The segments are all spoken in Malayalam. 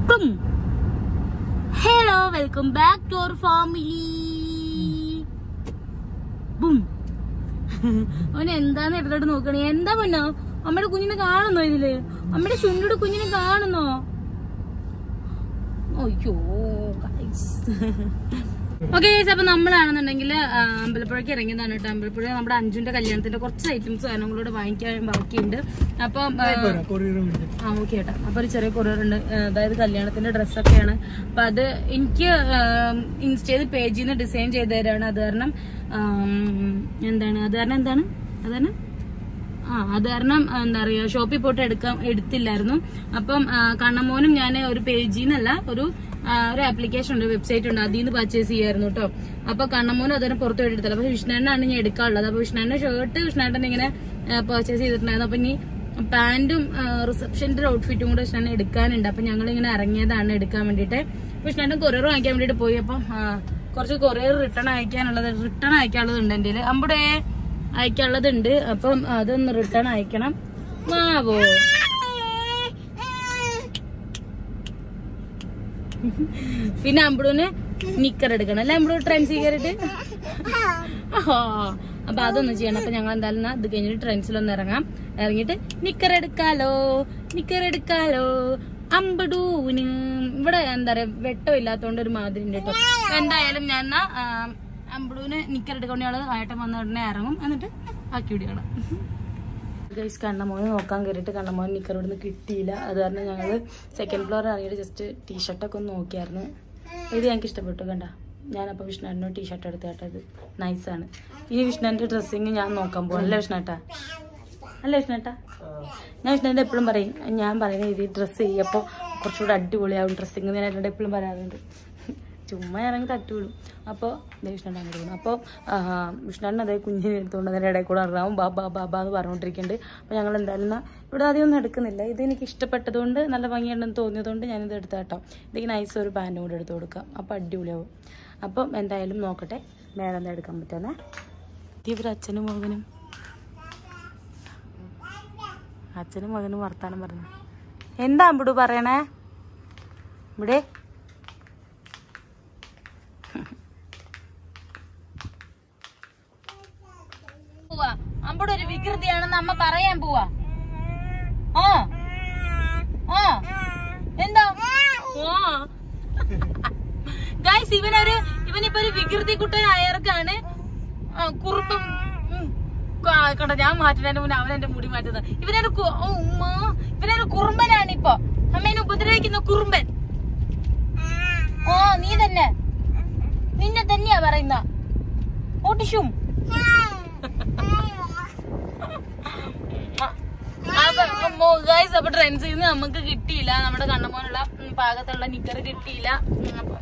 Hello welcome back to our family ബും അവൻ എന്താന്ന് എടുത്തോട്ട് നോക്കണേ എന്താ പൊന്നോ അമ്മയുടെ കുഞ്ഞിനെ കാണുന്നോ ഇതില് അമ്മയുടെ ചുണ്ടിയുടെ കുഞ്ഞിനെ കാണുന്നോ അയ്യോ ഓക്കെ അപ്പൊ നമ്മളാണെന്നുണ്ടെങ്കിൽ അമ്പലപ്പുഴയ്ക്ക് ഇറങ്ങിയതാണ് കേട്ടോ അമ്പലപ്പുഴ നമ്മുടെ അഞ്ചുന്റെ കല്യാണത്തിന്റെ കുറച്ച് ഐറ്റംസ് കാര്യങ്ങളൂടെ വാങ്ങിക്കാൻ ബാക്കിയുണ്ട് അപ്പം ആ, ആ ഓക്കെ ഏട്ടാ അപ്പൊ ഒരു ചെറിയ കൊറിയർ ഉണ്ട് ആ, അതായത് കല്യാണത്തിന്റെ ഡ്രസ്സൊക്കെയാണ് അപ്പൊ അത് എനിക്ക് ഇൻസ്റ്റയിൽ പേജിൽ നിന്ന് ഡിസൈൻ ചെയ്ത് തരാണ് അത് കാരണം ആം, എന്താണ് അത് കാരണം എന്താണ് അത് കാരണം ആ അത് കാരണം ആ, എന്താ പറയാ ഷോപ്പിൽ പോയിട്ട് എടുക്കാൻ എടുത്തില്ലായിരുന്നു അപ്പം ആ, കണ്ണമോനും ഞാൻ ഒരു പേജിൽ നിന്നല്ല ഒരു ആ, ഒരു ആപ്ലിക്കേഷൻ ഉണ്ട് വെബ്സൈറ്റ് ഉണ്ട് അതിൽ നിന്ന് പർച്ചേസ് ചെയ്യായിരുന്നു കേട്ടോ അപ്പൊ കണ്ണമോനും അതിനെ പുറത്ത് പോയിട്ട് എടുത്തില്ല അപ്പൊ വിഷ്ണുണ്ണാണ് ഞാൻ എടുക്കാനുള്ളത് അപ്പൊ വിഷ്ണുണ്ണന്റെ ഷർട്ട് വിഷ്ണുണ്ണൻ ഇങ്ങനെ പർച്ചേസ് ചെയ്തിട്ടുണ്ടായിരുന്നു അപ്പൊ ഇനി പാന്റും റിസപ്ഷന്റെ ഔട്ട്ഫിറ്റും കൂടെ വിഷ്ണുണ്ണൻ എടുക്കാനുണ്ട് അപ്പൊ ഞങ്ങൾ ഇങ്ങനെ ഇറങ്ങിയതാണ് എടുക്കാൻ വേണ്ടിയിട്ട് വിഷ്ണുണ്ണൻ കൊറിയർ വാങ്ങിക്കാൻ വേണ്ടിയിട്ട് പോയി അപ്പം ആ, കുറച്ച് കൊറിയർ റിട്ടേൺ അയക്കാനുള്ളത് റിട്ടേൺ അയക്കാനുള്ളത് ഉണ്ട് എന്റെ അമ്പടെ അയക്കാനുള്ളതുണ്ട് അപ്പം അതൊന്ന് റിട്ടേൺ അയക്കണം മാവോ പിന്നെ അമ്പടൂന് നിക്കർ എടുക്കണം അല്ലെ അമ്പടൂ ട്രെൻഡ്സിൽ കയറിയിട്ട് ആഹോ അപ്പൊ അതൊന്ന് ചെയ്യണം അപ്പൊ ഞങ്ങൾ എന്തായാലും എന്നാ ഇത് കഴിഞ്ഞിട്ട് ട്രെൻഡ്സിലൊന്ന് ഇറങ്ങാം ഇറങ്ങിയിട്ട് നിക്കർ എടുക്കാലോ നിക്കർ എടുക്കാലോ അമ്പടൂന് ഇവിടെ എന്താ പറയാ വെട്ടം ഇല്ലാത്തോണ്ട് ഒരു മാതിരി ഉണ്ട് കേട്ടോ അപ്പൊ എന്തായാലും ഞാൻ എന്നാ ആ, അമ്പടൂന് നിക്കർ എടുക്കൊണ്ട് ഞങ്ങള് ആയിട്ട് വന്ന ഉടനെ ഇറങ്ങും എന്നിട്ട് ബാക്കി വിടിയാണ് ഗൈസ് കണ്ണമോനെ നോക്കാൻ കയറിയിട്ട് കണ്ണമോൻ നിക്കർ ഇവിടുന്ന് കിട്ടിയില്ല അത് കാരണം ഞങ്ങള് സെക്കൻഡ് ഫ്ലോർ ഇറങ്ങിയിട്ട് ജസ്റ്റ് ടീഷർട്ടൊക്കെ ഒന്ന് നോക്കിയായിരുന്നു ഇത് ഞങ്ങൾക്ക് ഇഷ്ടപ്പെട്ടു കണ്ട ഞാനപ്പോൾ വിഷ്ണുവിനോ ടീഷർട്ട് എടുത്ത് കേട്ടത് നൈസാണ് ഇനി വിഷ്ണുവിന്റെ ഡ്രസ്സിങ് ഞാൻ നോക്കാൻ പോകാം അല്ലേ വിഷ്ണുട്ടാ അല്ലേ വിഷ്ണുട്ടാ ഞാൻ വിഷ്ണുവിന്റെ എപ്പോഴും പറയും ഞാൻ പറയുന്ന രീതി ഡ്രസ്സ് ചെയ്യപ്പോൾ കുറച്ചുകൂടെ അടിപൊളിയാവും ഡ്രസ്സിങ് ഞാൻ എന്നോട് എപ്പോഴും പറയാറുണ്ട് ചുമ്മാ ഇറങ്ങി തട്ടുവിടും അപ്പോൾ വിഷ്ണുണ്ട് അങ്ങോട്ട് പോകുന്നു അപ്പോൾ വിഷ്ണുണ്ണൻ അതേ കുഞ്ഞിനെ എടുത്തുകൊണ്ട് അതിൻ്റെ ഇടയിൽ കൂടെ ഇറങ്ങാം ബാബാ ബാബാ എന്ന് പറഞ്ഞുകൊണ്ടിരിക്കുന്നുണ്ട് അപ്പോൾ ഞങ്ങൾ എന്തായാലും എന്നാ ഇവിടെ ആദ്യം ഒന്നും എടുക്കുന്നില്ല ഇത് എനിക്ക് ഇഷ്ടപ്പെട്ടതുകൊണ്ട് നല്ല ഭംഗിയുണ്ടെന്ന് തോന്നിയതുകൊണ്ട് ഞാനിത് എടുത്ത കേട്ടോ ഇതിക്ക് നൈസ് ഒരു പാൻറ്റും കൂടെ എടുത്ത് കൊടുക്കാം അപ്പോൾ അടിപൊളിയാവും അപ്പം എന്തായാലും നോക്കട്ടെ വേറെ എന്താ എടുക്കാൻ പറ്റുന്നേ ഇവർ അച്ഛനും മകനും അച്ഛനും മകനും വർത്താനം പറഞ്ഞു എന്താ അമ്പിടു പറയണേ ഇവിടെ പോവാ അമ്പടെ ഒരു വികൃതിയാണെന്ന് അമ്മ പറയാൻ പോവാ ആ ആ എന്താ ഗൈസ് ഇവനൊരു ഇവനിപ്പോ ഒരു വികൃതി കുട്ടനായർക്കാണ് കുറുമ്പും ഉം, കാ- കണ്ട ഞാൻ മാറ്റുന്നതിന് മുന്നേ അവൻ എന്റെ മുടി മാറ്റുന്നത് ഇവനൊരു കു- ഓ, ഉമ്മ. ഇവനൊരു കുറുമ്പനാണ് ഇപ്പൊ അമ്മേനെ ഉപദ്രവിക്കുന്ന കുറുമ്പൻ ഓ നീ തന്നെ നിന്നെ തന്നെയാ പറയുന്ന ഓട്ടിഷും അപ്പൊ ഗൈസ് അപ്പൊ ട്രെൻഡ്സിൽ നിന്ന് നമുക്ക് കിട്ടിയില്ല നമ്മുടെ കണ്ണമോനുള്ള ഉം, പാകത്തുള്ള നിക്കർ കിട്ടിയില്ല ഉം, അപ്പൊ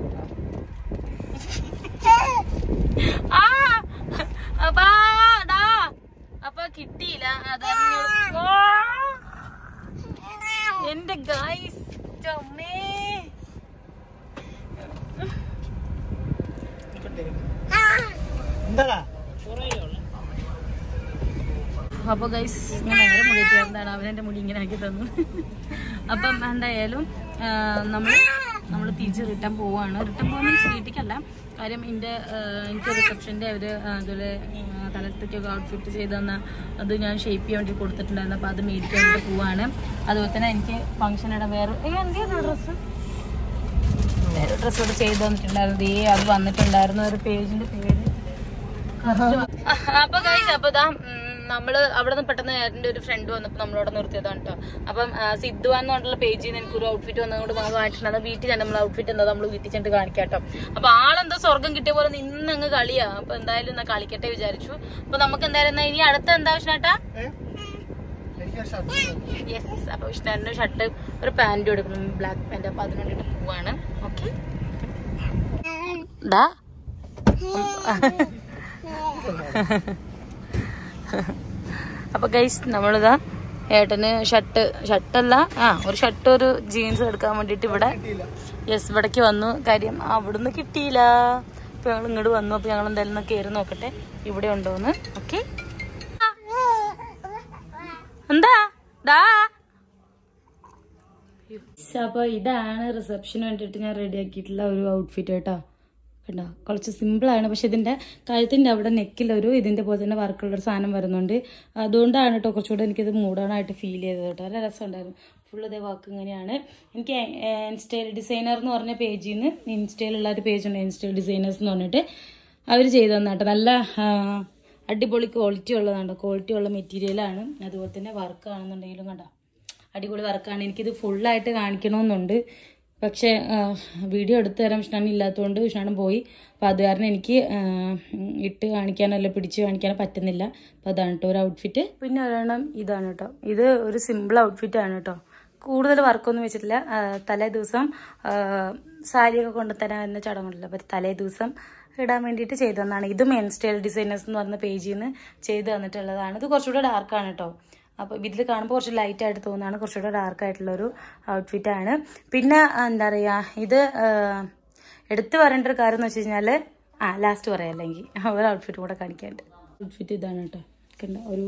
ആ അപ്പാ, ഡാ. അപ്പൊ കിട്ടിയില്ല അത് കാരണം ഓ. എന്റെ ഗൈസ് അമ്മേ അപ്പൊ ഗൈസ് ഞാൻ നേരെ മുടി ചേർന്നാണ് അവൻ എന്റെ മുടി ഇങ്ങനെ ആക്കി തന്നു അപ്പം എന്തായാലും നമ്മൾ നമ്മൾ തിരിച്ച് റിട്ടേൺ പോവാണ് റിട്ടേൺ പോകാൻ മീൻസ് വീട്ടിലേക്കല്ല കാര്യം എൻ്റെ എനിക്ക് റിസപ്ഷൻ്റെ അവർ അതുപോലെ തലത്തേക്കൊക്കെ ഔട്ട്ഫിറ്റ് ചെയ്ത് തന്ന അത് ഞാൻ ഷേപ്പ് ചെയ്യാൻ വേണ്ടി കൊടുത്തിട്ടുണ്ടായിരുന്നു അപ്പോൾ അത് മേടിക്കാൻ വേണ്ടി പോവാണ് അതുപോലെ തന്നെ എനിക്ക് ഫംഗ്ഷൻ ഇടാൻ വേറെ ഏ എന്തെയാണ് ഡ്രസ്സ് വേറെ ഡ്രസ്സ് കൂടെ ചെയ്ത് തന്നിട്ടുണ്ടായിരുന്നു ദേ അത് വന്നിട്ടുണ്ടായിരുന്നു ഒരു പേജിന്റെ പേര് അപ്പൊ കഴിച്ച അപ്പൊ ഇതാ ഉം, നമ്മള് അവിടെ നിന്ന് പെട്ടെന്ന് എന്റെ ഒരു ഫ്രണ്ട് വന്നപ്പോ നമ്മളവിടെ നിർത്തിയതാണ് കേട്ടോ അപ്പം ആ, സിദ്ധു എന്ന് പറഞ്ഞിട്ടുള്ള പേജിൽ നിന്ന് എനിക്ക് ഒരു ഔട്ട്ഫിറ്റ് വന്നതുകൊണ്ട് നമ്മൾ വാങ്ങിച്ചിട്ടുണ്ട് വീട്ടിൽ ചെന്ന് നമ്മൾ ഔട്ട്ഫിറ്റ് എന്താ നമ്മൾ വീട്ടിൽ ചെന്നിട്ട് കാണിക്കാം കേട്ടോ അപ്പൊ ആളെന്തോ സ്വർഗം കിട്ടിയ പോലെ നിന്നങ്ങ് കളിയാ അപ്പൊ എന്തായാലും എന്നാ കളിക്കട്ടെ വിചാരിച്ചു അപ്പൊ നമുക്ക് എന്തായാലും എന്നാ ഇനി അടുത്ത എന്താ വിഷ്ണേട്ടാ യെസ് അപ്പൊ വിഷ്ണുവിന്റെ ഷർട്ട് ഒരു പാന്റും എടുക്കണം ബ്ലാക്ക് പാന്റ് അപ്പൊ അതിന് വേണ്ടിട്ട് പോവാണ് ഓക്കെ ഡാ അപ്പൊ ഗൈസ് നമ്മളിതാ ഏട്ടന് ഷർട്ട് ഷർട്ടല്ല ആ ഒരു ഷർട്ട് ഒരു ജീൻസ് എടുക്കാൻ വേണ്ടിട്ട് ഇവിടെ യെസ് ഇവിടേക്ക് വന്നു കാര്യം അവിടുന്ന് കിട്ടിയില്ല അപ്പൊ ഞങ്ങൾ ഇങ്ങോട്ട് വന്നു അപ്പൊ ഞങ്ങൾ എന്തായാലും ഒന്ന് കയറി നോക്കട്ടെ ഇവിടെ ഉണ്ടോന്ന് ഓക്കെ എന്താ ഡാ അപ്പൊ ഇതാണ് റിസപ്ഷന് വേണ്ടിയിട്ട് ഞാൻ റെഡി ആക്കിയിട്ടുള്ള ഒരു ഔട്ട്ഫിറ്റ് കേട്ടോ കണ്ടോ കുറച്ച് സിമ്പിളാണ് പക്ഷെ ഇതിന്റെ കഴുത്തിന്റെ അവിടെ നെക്കിലൊരു ഇതിന്റെ പോലെ തന്നെ വർക്കുള്ള ഒരു സാധനം വരുന്നുണ്ട് അതുകൊണ്ടാണ് കേട്ടോ കുറച്ചുകൂടെ എനിക്കിത് മൂടാനായിട്ട് ഫീൽ ചെയ്തത് കേട്ടോ നല്ല രസമുണ്ടായിരുന്നു ഫുള്ള് ഇതേ വർക്ക് ഇങ്ങനെയാണ് എനിക്ക് ഇൻസ്റ്റയിൽ ഡിസൈനർ എന്ന് പറഞ്ഞ പേജിൽ നിന്ന് ഇൻസ്റ്റയിലുള്ള ഒരു പേജുണ്ട് ഇൻസ്റ്റയിൽ ഡിസൈനേഴ്സ് എന്ന് പറഞ്ഞിട്ട് അവർ ചെയ്തു തന്നാട്ടോ നല്ല ആ, അടിപൊളി ക്വാളിറ്റി ഉള്ളതാണ് ക്വാളിറ്റി ഉള്ള മെറ്റീരിയലാണ് അതുപോലെ തന്നെ വർക്ക് ആണെന്നുണ്ടെങ്കിലും കണ്ടോ അടിപൊളി വർക്കാണ് എനിക്കിത് ഫുള്ളായിട്ട് കാണിക്കണമെന്നുണ്ട് പക്ഷേ ആ, വീഡിയോ എടുത്തു തരാൻ വിഷ്ണാണ് ഇല്ലാത്തതുകൊണ്ട് വിഷ്ണാണ് പോയി അപ്പോൾ അത് കാരണം എനിക്ക് ആ, ഇട്ട് കാണിക്കാനോ അല്ല പിടിച്ച് കാണിക്കാനോ പറ്റുന്നില്ല അപ്പോൾ അതാണ് കേട്ടോ ഒരു ഔട്ട്ഫിറ്റ് പിന്നെ ഒരെണ്ണം ഇതാണ് കേട്ടോ ഇത് ഒരു സിമ്പിൾ ഔട്ട്ഫിറ്റ് ആണ് കേട്ടോ കൂടുതൽ വർക്കൊന്നും വെച്ചിട്ടില്ല ആ, തലേ ദിവസം ആ, സാരിയൊക്കെ കൊണ്ടുതരാൻ എന്ന ചടങ്ങുണ്ടല്ലോ അപ്പോൾ തലേ ദിവസം ഇടാൻ വേണ്ടിയിട്ട് ചെയ്തു തന്നതാണ് ഇത് മെയിൻ സ്റ്റൈൽ ഡിസൈനേഴ്സ് എന്ന് പറഞ്ഞ പേജിൽ നിന്ന് ചെയ്തു തന്നിട്ടുള്ളതാണ് ഇത് കുറച്ചുകൂടെ ഡാർക്കാണ് കേട്ടോ അപ്പോൾ ഇതിൽ കാണുമ്പോൾ കുറച്ച് ലൈറ്റ് ആയിട്ട് തോന്നുന്നതാണ് കുറച്ചുകൂടെ ഡാർക്ക് ആയിട്ടുള്ളൊരു ഔട്ട്ഫിറ്റ് ആണ് പിന്നെ ആ, എന്താ പറയുക ഇത് ആ, എടുത്തു പറയേണ്ട ഒരു കാര്യം എന്ന് വെച്ച് കഴിഞ്ഞാൽ ആ ലാസ്റ്റ് പറയാം അല്ലെങ്കിൽ ഒരു ഔട്ട്ഫിറ്റ് കൂടെ കാണിക്കാനുണ്ട് ഔട്ട്ഫിറ്റ് ഇതാണ് കേട്ടോ കണ്ടോ ഒരു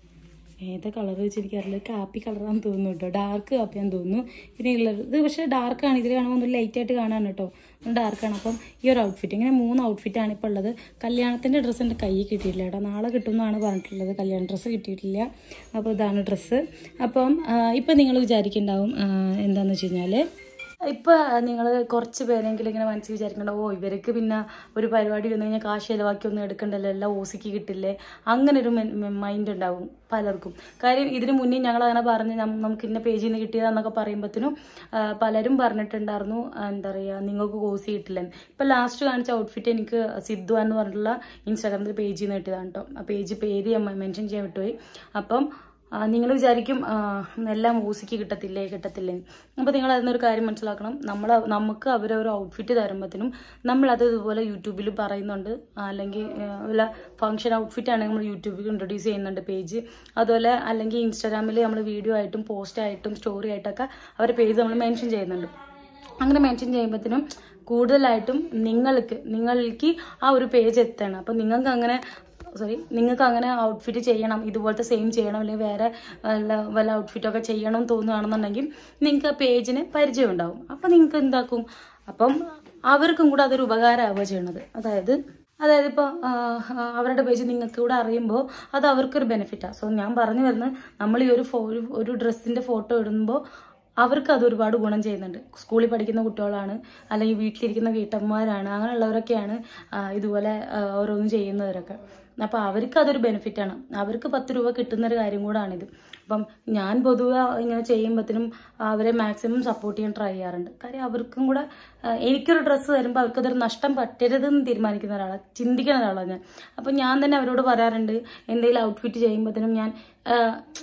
ഏതാ കളർ വെച്ചിരിക്കാറില്ല കാപ്പി കളറാന്ന് തോന്നുന്നു കേട്ടോ ഡാർക്ക് കാപ്പിയാന്ന് തോന്നുന്നു പിന്നെ ഉള്ളത് ഇത് പക്ഷേ ഡാർക്കാണ് ഇതിൽ കാണുമ്പോൾ ഒന്ന് ലൈറ്റ് ആയിട്ട് കാണാൻ കേട്ടോ ഡാർക്കാണ് അപ്പം ഈ ഒരു ഔട്ട്ഫിറ്റ് ഇങ്ങനെ മൂന്ന് ഔട്ട്ഫിറ്റാണ് ഇപ്പോൾ ഉള്ളത് കല്യാണത്തിൻ്റെ ഡ്രസ്സ് എൻ്റെ കയ്യിൽ കിട്ടിയിട്ടില്ല കേട്ടോ നാളെ കിട്ടുമെന്നാണ് പറഞ്ഞിട്ടുള്ളത് കല്യാണ ഡ്രസ്സ് കിട്ടിയിട്ടില്ല അപ്പോൾ ഇതാണ് ഡ്രസ്സ് അപ്പം ഇപ്പം നിങ്ങൾ വിചാരിക്കുന്നുണ്ടാവും ആ, എന്താണെന്ന് വെച്ച് കഴിഞ്ഞാൽ ഇപ്പൊ നിങ്ങൾ കുറച്ച് പേരെങ്കിലും ഇങ്ങനെ മനസ്സിൽ വിചാരിക്കണ്ട ഓ ഇവർക്ക് പിന്നെ ഒരു പരിപാടി വന്നു കഴിഞ്ഞാൽ കാശ് ചിലവാക്കി ഒന്നും എടുക്കണ്ടല്ലോ എല്ലാം ഓസിക്ക് കിട്ടില്ലേ അങ്ങനെ ഒരു മൈൻഡ് ഉണ്ടാവും പലർക്കും കാര്യം ഇതിന് മുന്നേ ഞങ്ങൾ അങ്ങനെ പറഞ്ഞ് നം- നമുക്ക് ഇന്ന പേജിൽ നിന്ന് കിട്ടിയതാന്നൊക്കെ പറയുമ്പോഴത്തേനും ആ, പലരും പറഞ്ഞിട്ടുണ്ടായിരുന്നു ആ, എന്താ പറയുക നിങ്ങൾക്ക് കോഴ്സ് കിട്ടില്ലെന്ന് ഇപ്പൊ ലാസ്റ്റ് കാണിച്ച ഔട്ട്ഫിറ്റ് എനിക്ക് സിദ്ധു എന്ന് പറഞ്ഞിട്ടുള്ള ഇൻസ്റ്റാഗ്രാമിൽ പേജിൽ നിന്ന് കിട്ടിയതാണ് കേട്ടോ ആ പേജ് പേര് ഞാൻ മെൻഷൻ ചെയ്യാൻ വിട്ടുപോയി അപ്പം നിങ്ങൾ വിചാരിക്കും ആ, എല്ലാം മ്യൂസിക്ക് കിട്ടത്തില്ലേ കിട്ടത്തില്ലേ അപ്പോൾ നിങ്ങൾ അതിനൊരു കാര്യം മനസ്സിലാക്കണം നമ്മൾ നമുക്ക് അവരൊരു ഔട്ട്ഫിറ്റ് തരുമ്പോഴത്തേനും നമ്മളത് ഇതുപോലെ യൂട്യൂബിൽ പറയുന്നുണ്ട് അല്ലെങ്കിൽ ആ, വല്ല ഫംഗ്ഷൻ ഔട്ട്ഫിറ്റ് ആണെങ്കിൽ നമ്മൾ യൂട്യൂബിൽ ഇൻട്രൊഡ്യൂസ് ചെയ്യുന്നുണ്ട് പേജ് അതുപോലെ അല്ലെങ്കിൽ ഇൻസ്റ്റാഗ്രാമിൽ നമ്മൾ വീഡിയോ ആയിട്ടും പോസ്റ്റ് ആയിട്ടും സ്റ്റോറി ആയിട്ടൊക്കെ അവരുടെ പേജ് നമ്മൾ മെൻഷൻ ചെയ്യുന്നുണ്ട് അങ്ങനെ മെൻഷൻ ചെയ്യുമ്പോഴത്തേനും കൂടുതലായിട്ടും നിങ്ങൾക്ക് നിങ്ങൾക്ക് ആ ഒരു പേജ് എത്തണം അപ്പം നിങ്ങൾക്ക് അങ്ങനെ സോറി നിങ്ങൾക്ക് അങ്ങനെ ഔട്ട്ഫിറ്റ് ചെയ്യണം ഇതുപോലത്തെ സെയിം ചെയ്യണം അല്ലെങ്കിൽ വേറെ വല്ല വല്ല ഔട്ട്ഫിറ്റൊക്കെ ചെയ്യണം എന്ന് തോന്നുകയാണെന്നുണ്ടെങ്കിൽ നിങ്ങൾക്ക് ആ പേജിന് പരിചയം ഉണ്ടാവും അപ്പം നിങ്ങൾക്ക് എന്താക്കും അപ്പം അവർക്കും കൂടെ അതൊരു ഉപകാരമാവുക ചെയ്യണത് അതായത് അതായത് ഇപ്പോൾ അവരുടെ പേജ് നിങ്ങൾക്ക് കൂടെ അറിയുമ്പോൾ അത് അവർക്കൊരു ബെനിഫിറ്റാണ് സോ ഞാൻ പറഞ്ഞു വരുന്നത് നമ്മൾ ഈ ഒരു ഫോ ഒരു- ഒരു ഡ്രസ്സിൻ്റെ ഫോട്ടോ ഇടുമ്പോൾ അവർക്ക് അത് ഒരുപാട് ഗുണം ചെയ്യുന്നുണ്ട് സ്കൂളിൽ പഠിക്കുന്ന കുട്ടികളാണ് അല്ലെങ്കിൽ വീട്ടിലിരിക്കുന്ന വീട്ടമ്മമാരാണ് അങ്ങനെയുള്ളവരൊക്കെയാണ് ആ, ഇതുപോലെ ആ, ഓരോന്നും ചെയ്യുന്നവരൊക്കെ അപ്പോൾ അവർക്ക് അതൊരു ബെനിഫിറ്റാണ് അവർക്ക് പത്ത് രൂപ കിട്ടുന്ന ഒരു കാര്യം കൂടാണിത് അപ്പം ഞാൻ പൊതുവെ ഇങ്ങനെ ചെയ്യുമ്പോഴത്തേനും അവരെ മാക്സിമം സപ്പോർട്ട് ചെയ്യാൻ ട്രൈ ചെയ്യാറുണ്ട് കാര്യം അവർക്കും കൂടെ ആ, എനിക്കൊരു ഡ്രസ്സ് തരുമ്പോൾ അവർക്കതൊരു നഷ്ടം പറ്റരുതെന്ന് തീരുമാനിക്കുന്ന ഒരാളാണ് ചിന്തിക്കുന്ന ഒരാളാണ് ഞാൻ അപ്പം ഞാൻ തന്നെ അവരോട് പറയാറുണ്ട് എന്തെങ്കിലും ഔട്ട്ഫിറ്റ് ചെയ്യുമ്പോഴത്തേനും ഞാൻ ആ,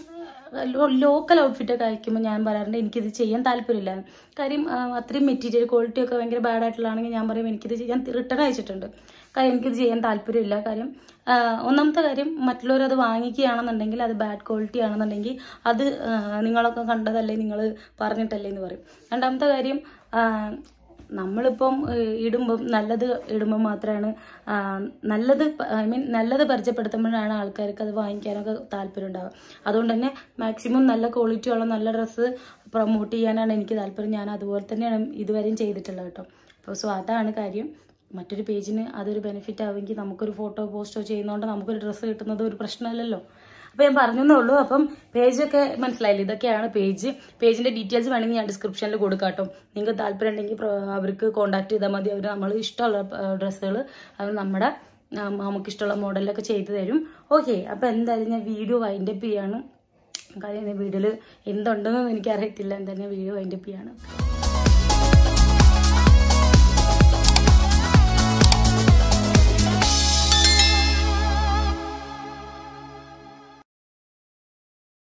ലോക്കൽ ഔട്ട്ഫിറ്റ് ഒക്കെ അയക്കുമ്പോൾ ഞാൻ പറയാറുണ്ട് എനിക്കിത് ചെയ്യാൻ താല്പര്യമില്ല കാര്യം ആ, അത്രയും മെറ്റീരിയൽ ക്വാളിറ്റി ഒക്കെ ഭയങ്കര ബാഡ് ആയിട്ടുള്ളതാണെങ്കിൽ ഞാൻ പറയും എനിക്കിത് ചെയ്യാൻ റിട്ടേൺ അയച്ചിട്ടുണ്ട് കാര്യം എനിക്കിത് ചെയ്യാൻ താല്പര്യമില്ല കാര്യം ആ, ഒന്നാമത്തെ കാര്യം മറ്റുള്ളവർ അത് വാങ്ങിക്കുകയാണെന്നുണ്ടെങ്കിൽ അത് ബാഡ് ക്വാളിറ്റി ആണെന്നുണ്ടെങ്കിൽ അത് ആ, നിങ്ങളൊക്കെ കണ്ടതല്ലേ നിങ്ങൾ പറഞ്ഞിട്ടല്ലേ എന്ന് പറയും രണ്ടാമത്തെ കാര്യം ആ, നമ്മളിപ്പം ഏഹ്, ഇടുമ്പം നല്ലത് ഇടുമ്പോൾ മാത്രമാണ് ആ, നല്ലത് ഐ മീൻ നല്ലത് പരിചയപ്പെടുത്തുമ്പോഴാണ് ആൾക്കാർക്ക് അത് വാങ്ങിക്കാനൊക്കെ താല്പര്യം ഉണ്ടാവുക അതുകൊണ്ട് തന്നെ മാക്സിമം നല്ല ക്വാളിറ്റി ഉള്ള നല്ല ഡ്രസ്സ് പ്രൊമോട്ട് ചെയ്യാനാണ് എനിക്ക് താല്പര്യം ഞാൻ അതുപോലെ തന്നെയാണ് ഇതുവരെയും ചെയ്തിട്ടുള്ളത് കേട്ടോ അപ്പോൾ സോ അതാണ് കാര്യം മറ്റൊരു പേജിന് അതൊരു ബെനിഫിറ്റ് ആവുമെങ്കിൽ നമുക്കൊരു ഫോട്ടോ പോസ്റ്റോ ചെയ്യുന്നതുകൊണ്ട് നമുക്കൊരു ഡ്രസ്സ് കിട്ടുന്നത് ഒരു പ്രശ്നമല്ലല്ലോ അപ്പോൾ ഞാൻ പറഞ്ഞതേ ഉള്ളൂ അപ്പം പേജൊക്കെ മനസ്സിലായില്ലേ ഇതൊക്കെയാണ് പേജ് പേജിന്റെ ഡീറ്റെയിൽസ് വേണമെങ്കിൽ ഞാൻ ഡിസ്ക്രിപ്ഷനിൽ കൊടുക്കാം കേട്ടോ നിങ്ങൾക്ക് താല്പര്യം ഉണ്ടെങ്കിൽ പ്ര- അവർക്ക് കോൺടാക്ട് ചെയ്താൽ മതി അവർ നമ്മൾ ഇഷ്ടമുള്ള ഡ്രസ്സുകൾ അവർ നമ്മുടെ ആ, നമുക്ക് ഇഷ്ടമുള്ള മോഡലൊക്കെ ചെയ്തു തരും ഓക്കെ അപ്പോൾ എന്തായാലും ഞാൻ വീഡിയോ വൈൻഡപ്പ് ചെയ്യാണ് കാര്യം വീഡിയോയിൽ എന്തുണ്ടെന്ന് എനിക്കറിയത്തില്ല എന്തായാലും ഞാൻ വീഡിയോ വൈൻഡപ്പ് ചെയ്യാണ്